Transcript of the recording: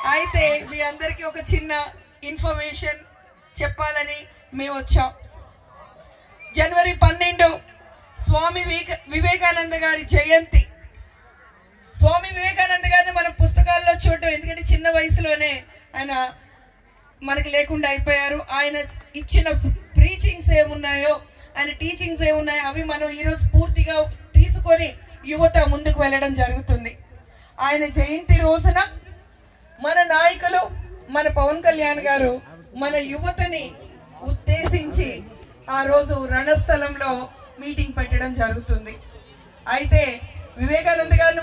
అయితే మీ అందరికీ ఒక చిన్న ఇన్ఫర్మేషన్ చెప్పాలని మేము వచ్చాం జనవరి పన్నెండు స్వామి వివేక వివేకానంద గారి జయంతి స్వామి వివేకానంద గారిని మనం పుస్తకాల్లో చూడటం ఎందుకంటే చిన్న వయసులోనే ఆయన మనకి లేకుండా అయిపోయారు ఆయన ఇచ్చిన ప్రీచింగ్స్ ఏమున్నాయో ఆయన టీచింగ్స్ ఏమున్నాయో అవి మనం ఈరోజు పూర్తిగా తీసుకొని యువత ముందుకు వెళ్ళడం జరుగుతుంది ఆయన జయంతి రోజున మన నాయకులు మన పవన్ కళ్యాణ్ గారు మన యువతని ఉద్దేశించి ఆ రోజు రణస్థలంలో మీటింగ్ పెట్టడం జరుగుతుంది అయితే వివేకానంద గారిని